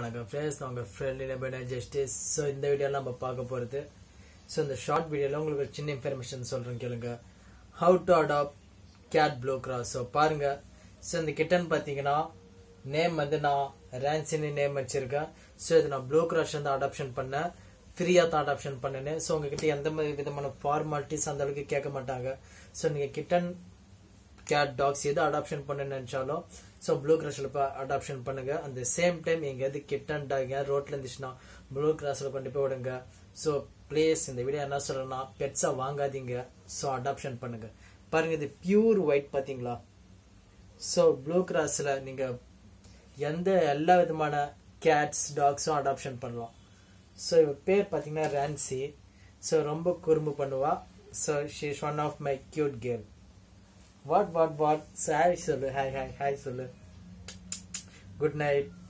வணக்கம் ஃப்ரெண்ட்ஸ் நான் உங்கள் ஃப்ரெண்ட் நிலபட ஜஸ்டிஸ் ஸோ இந்த வீடியோலாம் நம்ம பார்க்க போகிறது ஸோ இந்த ஷார்ட் வீடியோவில் உங்களுக்கு ஒரு சின்ன இன்ஃபர்மேஷன் சொல்கிறேன் கேளுங்க how to adopt cat blue cross so பாருங்க ஸோ இந்த கிட்டன் பார்த்தீங்கன்னா நேம் வந்து நான் ரேன்சினி நேம் வச்சிருக்கேன் ஸோ இது நான் ப்ளூ கிராஸ் வந்து அடாப்ஷன் பண்ணேன் ஃப்ரீயாக தான் அடாப்ஷன் பண்ணினேன் ஸோ உங்ககிட்ட எந்த மாதிரி விதமான ஃபார்மாலிட்டிஸ் அந்த அளவுக்கு கேட்க மாட்டாங்க ஸோ நீங்கள் கிட்டன் கேட் டாக்ஸ் எது அடாப்ஷன் பண்ண நினைச்சாலும் ஸோ ப்ளூ கிராஸில் இப்போ அடாப்ஷன் பண்ணுங்க அந்த சேம் டைம் எங்கேயாவது கிட்டன் டாக் ரோட்ல இருந்துச்சுன்னா ப்ளூ கிராஸில் கொண்டு போய் விடுங்க ஸோ ப்ளீஸ் இந்த வீடியோ என்ன சொல்றேன்னா பெட்ஸா வாங்காதீங்க ஸோ அடாப்ஷன் பண்ணுங்க பாருங்க இது பியூர் ஒயிட் பார்த்தீங்களா ஸோ ப்ளூ கிராஸில் நீங்கள் எந்த எல்லா விதமான கேட்ஸ் டாக்ஸும் அடாப்ஷன் பண்ணலாம் ஸோ இவ பேர் பார்த்தீங்கன்னா ரான்சி ஸோ ரொம்ப குறும்பு பண்ணுவா so she is one of my cute girl what what what sorry சொல்லு ஹாய் ஹாய் ஹாய் சொல்லு குட் நைட்